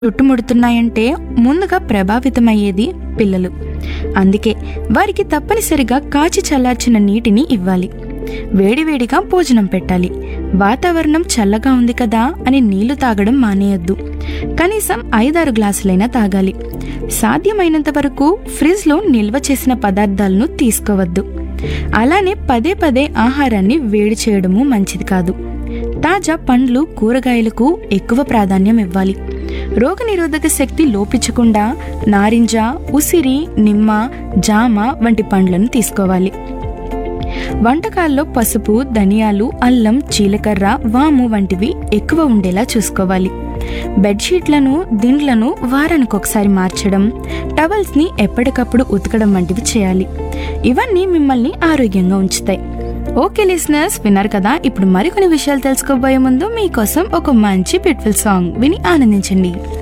చుట్టుముడుతున్నాయంటే ముందుగా ప్రభావితమయ్యేది పిల్లలు అందుకే వారికి తప్పనిసరిగా కాచి చల్లార్చిన నీటిని ఇవ్వాలి వేడివేడిగా భోజనం పెట్టాలి వాతావరణం చల్లగా ఉంది కదా అని నీళ్లు తాగడం మానేయొద్దు కనీసం ఐదారు గ్లాసులైనా తాగాలి సాధ్యమైనంత వరకు ఫ్రిడ్జ్లో నిల్వ చేసిన పదార్థాలను తీసుకోవద్దు అలానే పదే పదే ఆహారాన్ని వేడి చేయడము మంచిది కాదు తాజా పండ్లు కూరగాయలకు ఎక్కువ ప్రాధాన్యం ఇవ్వాలి రోగనిరోధక శక్తి లోపించకుండా నారింజ ఉసిరి నిమ్మ జామ వంటి పండ్లను తీసుకోవాలి వంటకాల్లో పసుపు ధనియాలు అల్లం జీలకర్ర వాము వంటివి ఎక్కువ ఉండేలా చూసుకోవాలి బెడ్షీట్లను దిండ్లను వారానికి ఒకసారి మార్చడం టవల్స్ని ఎప్పటికప్పుడు ఉతకడం వంటివి చేయాలి ఇవన్నీ మిమ్మల్ని ఆరోగ్యంగా ఉంచుతాయి ఓకే లిసనర్స్ విన్నారు కదా ఇప్పుడు మరికొన్ని విషయాలు తెలుసుకోబోయే ముందు మీకోసం ఒక మంచి బ్యూటిఫుల్ సాంగ్ విని ఆనందించండి